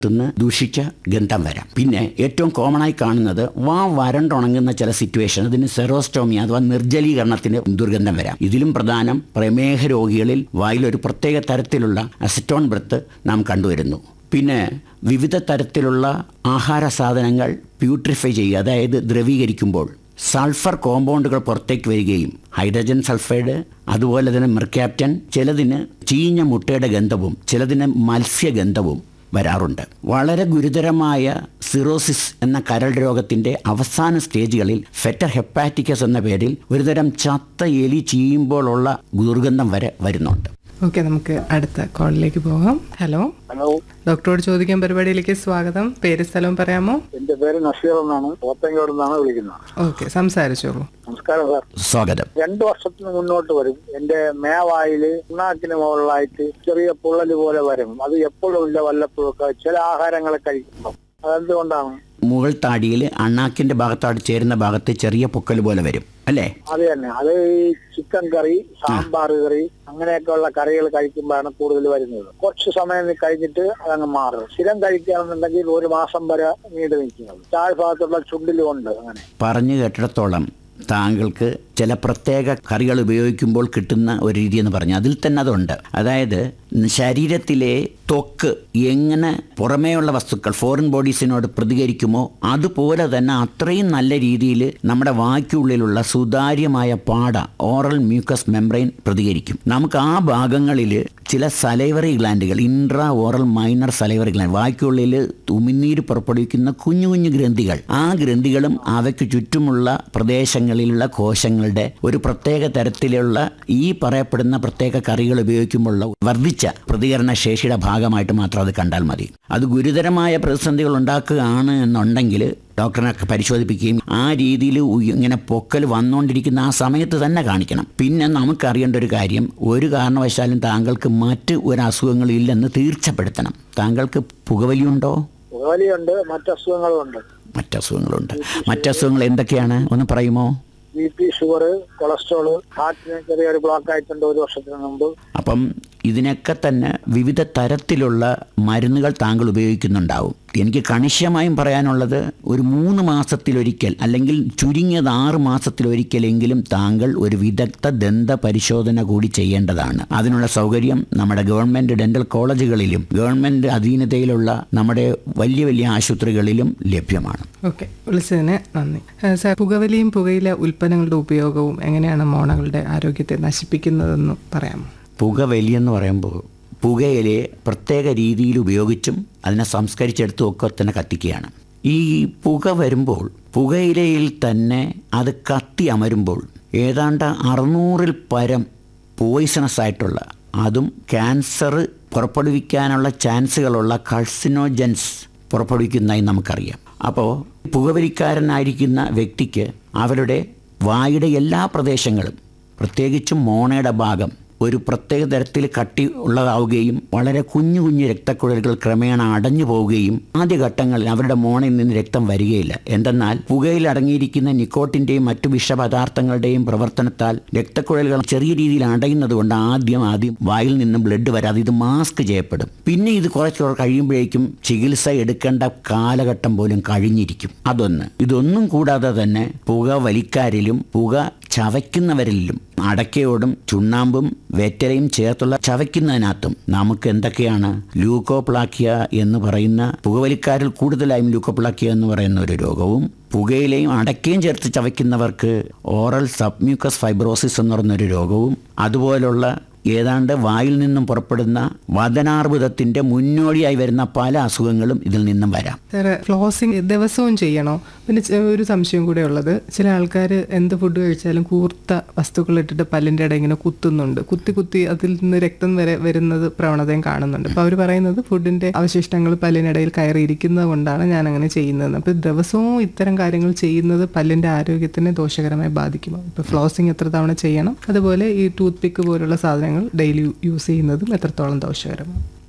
ത്തുനിന്ന് ദൂഷിച്ച ഗന്ധം വരാം പിന്നെ ഏറ്റവും കോമൺ ആയി കാണുന്നത് വാ വരണ്ടുണങ്ങുന്ന ചില സിറ്റുവേഷൻ അതിന് സെറോസ്റ്റോമി അഥവാ നിർജ്ജലീകരണത്തിന് ദുർഗന്ധം വരാം ഇതിലും പ്രധാനം പ്രമേഹ രോഗികളിൽ വായിൽ ഒരു പ്രത്യേക തരത്തിലുള്ള അസിറ്റോൺ ബ്രത്ത് നാം കണ്ടുവരുന്നു പിന്നെ വിവിധ തരത്തിലുള്ള ആഹാര സാധനങ്ങൾ പ്യൂട്രിഫൈ ചെയ്യുക അതായത് ദ്രവീകരിക്കുമ്പോൾ സൾഫർ കോമ്പൗണ്ടുകൾ പുറത്തേക്ക് വരികയും ഹൈഡ്രജൻ സൾഫൈഡ് അതുപോലെ തന്നെ മെർക്യാപ്റ്റൻ ചിലതിന് ചീഞ്ഞ മുട്ടയുടെ ഗന്ധവും ചിലതിന് മത്സ്യഗന്ധവും വരാറുണ്ട് വളരെ ഗുരുതരമായ സിറോസിസ് എന്ന കരൾ രോഗത്തിൻ്റെ അവസാന സ്റ്റേജുകളിൽ ഫെറ്റർ ഹെപ്പാറ്റിക്കസ് എന്ന പേരിൽ ഒരുതരം ചത്ത എലി ചീയുമ്പോഴുള്ള ദുർഗന്ധം വരെ വരുന്നുണ്ട് ഓക്കെ നമുക്ക് അടുത്ത കോളിലേക്ക് പോകാം ഹലോ ഹലോ ഡോക്ടറോട് ചോദിക്കാൻ പരിപാടിയിലേക്ക് സ്വാഗതം പേര് സ്ഥലവും പറയാമോ എന്റെ പേര് നസീർ എന്നാണ് പോത്തങ്കോട് നിന്നാണ് വിളിക്കുന്നത് ഓക്കെ സംസാരിച്ചോളൂ നമസ്കാരം സാർ സ്വാഗതം രണ്ടു വർഷത്തിന് മുന്നോട്ട് വരും എന്റെ മേവായില് ഉണ്ണാക്കിന് മുകളിലായിട്ട് ചെറിയ പൊള്ളല് പോലെ വരും അത് എപ്പോഴും ഇല്ല വല്ലപ്പോഴൊക്കെ ചില ആഹാരങ്ങൾ കഴിക്കുമ്പോൾ അതെന്തുകൊണ്ടാണ് മുകൾ താടിയിൽ അണ്ണാക്കിൻ്റെ ഭാഗത്താട് ചേരുന്ന ഭാഗത്ത് ചെറിയ പൊക്കൽ പോലെ വരും അല്ലേ അത് തന്നെ അത് ഈ ചിക്കൻ കറി സാമ്പാർ കറി അങ്ങനെയൊക്കെയുള്ള കറികൾ കഴിക്കുമ്പോഴാണ് കൂടുതൽ വരുന്നത് കുറച്ച് സമയം കഴിഞ്ഞിട്ട് അതങ്ങ് മാറും സ്ഥിരം കഴിക്കുകയാണെന്നുണ്ടെങ്കിൽ ഒരു മാസം വരെ നീണ്ടു നിൽക്കുന്നത് താഴ്ഭാഗത്തുള്ള ചുണ്ടിലുണ്ട് അങ്ങനെ പറഞ്ഞു കേട്ടിടത്തോളം താങ്കൾക്ക് ചില പ്രത്യേക കറികൾ ഉപയോഗിക്കുമ്പോൾ കിട്ടുന്ന ഒരു രീതി എന്ന് പറഞ്ഞു അതിൽ തന്നെ അതുണ്ട് അതായത് ശരീരത്തിലെ ത്വക്ക് എങ്ങനെ പുറമേയുള്ള വസ്തുക്കൾ ഫോറിൻ ബോഡീസിനോട് പ്രതികരിക്കുമോ അതുപോലെ തന്നെ അത്രയും നല്ല രീതിയിൽ നമ്മുടെ വായ്ക്കുള്ളിലുള്ള സുതാര്യമായ പാട ഓറൽ മ്യൂക്കസ് മെംബ്രെയിൻ പ്രതികരിക്കും നമുക്ക് ആ ഭാഗങ്ങളിൽ ചില സലൈവറി ഗ്ലാൻഡുകൾ intra oral minor salivary gland വായ്ക്കുള്ളിൽ ഉമിനീര് പുറപ്പെടുവിക്കുന്ന കുഞ്ഞു കുഞ്ഞു ഗ്രന്ഥികൾ ആ ഗ്രന്ഥികളും അവയ്ക്ക് ചുറ്റുമുള്ള പ്രദേശങ്ങളിലുള്ള കോശങ്ങളുടെ ഒരു പ്രത്യേക തരത്തിലുള്ള ഈ പറയപ്പെടുന്ന പ്രത്യേക കറികൾ ഉപയോഗിക്കുമ്പോഴുള്ള വർദ്ധിച്ച പ്രതികരണ ശേഷിയുടെ ഭാഗമായിട്ട് മാത്രം അത് കണ്ടാൽ മതി അത് ഗുരുതരമായ പ്രതിസന്ധികൾ ഉണ്ടാക്കുകയാണ് എന്നുണ്ടെങ്കിൽ ഡോക്ടറിനെ പരിശോധിപ്പിക്കുകയും ആ രീതിയിൽ ഇങ്ങനെ പൊക്കൽ വന്നുകൊണ്ടിരിക്കുന്ന ആ സമയത്ത് തന്നെ കാണിക്കണം പിന്നെ നമുക്കറിയേണ്ട ഒരു കാര്യം ഒരു കാരണവശാലും താങ്കൾക്ക് മറ്റ് ഒരു അസുഖങ്ങളും ഇല്ലെന്ന് തീർച്ചപ്പെടുത്തണം താങ്കൾക്ക് പുകവലിയുണ്ടോ പുകവലിയുണ്ട് മറ്റസുഖങ്ങളും ഉണ്ട് മറ്റസുഖങ്ങളുണ്ട് മറ്റസുഖങ്ങൾ എന്തൊക്കെയാണ് ഒന്ന് പറയുമോ ബി പി ഷുഗർ കൊളസ്ട്രോള് ഹാർട്ടിന് ചെറിയൊരു ബ്ലോക്ക് ആയിട്ടുണ്ട് ഒരു വർഷത്തിന് മുമ്പ് അപ്പം ഇതിനൊക്കെ തന്നെ വിവിധ തരത്തിലുള്ള മരുന്നുകൾ താങ്കൾ ഉപയോഗിക്കുന്നുണ്ടാവും എനിക്ക് കണിശമായും പറയാനുള്ളത് ഒരു മൂന്ന് മാസത്തിലൊരിക്കൽ അല്ലെങ്കിൽ ചുരുങ്ങിയത് ആറ് മാസത്തിലൊരിക്കലെങ്കിലും താങ്കൾ ഒരു വിദഗ്ധ ദന്ത പരിശോധന കൂടി ചെയ്യേണ്ടതാണ് അതിനുള്ള സൗകര്യം നമ്മുടെ ഗവൺമെൻറ് ഡെൻ്റൽ കോളേജുകളിലും ഗവൺമെൻറ് അധീനതയിലുള്ള നമ്മുടെ വലിയ വലിയ ആശുപത്രികളിലും ലഭ്യമാണ് ഓക്കെ വിളിച്ചതിന് നന്ദി ഏഹ് സാർ പുകവലിയും പുകയില ഉൽപ്പന്നങ്ങളുടെ ഉപയോഗവും എങ്ങനെയാണ് മോണകളുടെ ആരോഗ്യത്തെ നശിപ്പിക്കുന്നതെന്ന് പറയാമോ പുകവലി എന്ന് പറയുമ്പോൾ പുകയിലയെ പ്രത്യേക രീതിയിൽ ഉപയോഗിച്ചും അതിനെ സംസ്കരിച്ചെടുത്തും ഒക്കെ തന്നെ കത്തിക്കുകയാണ് ഈ പുക വരുമ്പോൾ പുകയിലയിൽ തന്നെ അത് കത്തി അമരുമ്പോൾ ഏതാണ്ട് അറുന്നൂറിൽ പരം പോയിസണസ് ആയിട്ടുള്ള അതും ക്യാൻസർ പുറപ്പെടുവിക്കാനുള്ള ചാൻസുകളുള്ള കൾസിനോജൻസ് പുറപ്പെടുവിക്കുന്നതായി നമുക്കറിയാം അപ്പോൾ പുകവലിക്കാരനായിരിക്കുന്ന വ്യക്തിക്ക് അവരുടെ വായുടെ എല്ലാ പ്രദേശങ്ങളും പ്രത്യേകിച്ചും മോണയുടെ ഭാഗം ഒരു പ്രത്യേക തരത്തിൽ കട്ടി ഉള്ളതാവുകയും വളരെ കുഞ്ഞു കുഞ്ഞു രക്തക്കുഴലുകൾ ക്രമേണ അടഞ്ഞു പോവുകയും ആദ്യഘട്ടങ്ങളിൽ അവരുടെ മോണയിൽ നിന്ന് രക്തം വരികയില്ല എന്തെന്നാൽ പുകയിൽ അടങ്ങിയിരിക്കുന്ന നിക്കോട്ടിൻ്റെയും മറ്റു വിഷപദാർത്ഥങ്ങളുടെയും പ്രവർത്തനത്താൽ രക്തക്കുഴലുകൾ ചെറിയ രീതിയിൽ അടയുന്നത് കൊണ്ട് ആദ്യം ആദ്യം വായിൽ നിന്ന് ബ്ലഡ് വരാതെ ഇത് മാസ്ക് ചെയ്യപ്പെടും പിന്നെ ഇത് കുറച്ച് കഴിയുമ്പോഴേക്കും ചികിത്സ എടുക്കേണ്ട കാലഘട്ടം പോലും കഴിഞ്ഞിരിക്കും അതൊന്ന് ഇതൊന്നും കൂടാതെ തന്നെ പുക വലിക്കാരിലും പുക ചവയ്ക്കുന്നവരിലും അടക്കയോടും ചുണ്ണാമ്പും വെറ്റലയും ചേർത്തുള്ള ചവയ്ക്കുന്നതിനകത്തും നമുക്ക് എന്തൊക്കെയാണ് ലൂക്കോപ്ലാക്കിയ എന്ന് പറയുന്ന പുകവലിക്കാരിൽ കൂടുതലായും ലൂക്കോപ്ലാക്കിയ എന്ന് പറയുന്ന ഒരു രോഗവും പുകയിലയും അടക്കയും ചേർത്ത് ചവയ്ക്കുന്നവർക്ക് ഓറൽ സബ്മ്യൂക്കസ് ഫൈബ്രോസിസ് എന്ന് പറയുന്നൊരു രോഗവും അതുപോലുള്ള ഏതാണ്ട് വായിൽ നിന്നും പുറപ്പെടുന്ന വദനാർബുദത്തിൻ്റെ മുന്നോടിയായി വരുന്ന പല അസുഖങ്ങളും ഇതിൽ നിന്നും വരാം സാറ് ഫ്ലോസിങ് ദിവസവും ചെയ്യണോ പിന്നെ ചെ- ഒരു സംശയം കൂടെ ഉള്ളത് ചില ആൾക്കാർ എന്ത് ഫുഡ് കഴിച്ചാലും കൂർത്ത വസ്തുക്കൾ ഇട്ടിട്ട് പല്ലിൻ്റെ ഇടയിൽ ഇങ്ങനെ കുത്തുന്നുണ്ട് കുത്തി കുത്തി അതിൽ നിന്ന് രക്തം വരെ വരുന്നത് പ്രവണതയും കാണുന്നുണ്ട് അപ്പോൾ അവർ പറയുന്നത് ഫുഡിൻ്റെ അവശിഷ്ടങ്ങൾ പല്ലിനിടയിൽ കയറിയിരിക്കുന്നത് കൊണ്ടാണ് ഞാൻ അങ്ങനെ ചെയ്യുന്നത് അപ്പോൾ ദിവസവും ഇത്തരം കാര്യങ്ങൾ ചെയ്യുന്നത് പല്ലിൻ്റെ ആരോഗ്യത്തിനെ ദോഷകരമായി ബാധിക്കുമോ ഇപ്പോൾ ഫ്ലോസിങ് എത്ര തവണ ചെയ്യണം അതുപോലെ ഈ ടൂത്ത് പിക്ക് പോലുള്ള സാധനങ്ങൾ ഡെയിലി യൂസ് ചെയ്യുന്നതും എത്രത്തോളം ദോഷകരമാണ്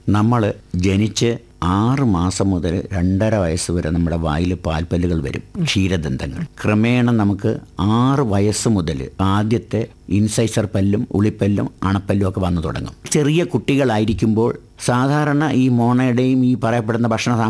നമ്മൾ ജനിച്ച് ആറ് മാസം മുതൽ രണ്ടര വയസ്സ് വരെ നമ്മുടെ വായിൽ പാൽപ്പല്ലുകൾ വരും ക്ഷീരദന്തങ്ങൾ ക്രമേണ നമുക്ക് ആറ് വയസ്സ് മുതൽ ആദ്യത്തെ ഇൻസൈസർ പല്ലും ഉളിപ്പല്ലും അണപ്പല്ലും ഒക്കെ വന്നു തുടങ്ങും ചെറിയ കുട്ടികളായിരിക്കുമ്പോൾ സാധാരണ ഈ മോണയുടെയും ഈ പറയപ്പെടുന്ന ഭക്ഷണ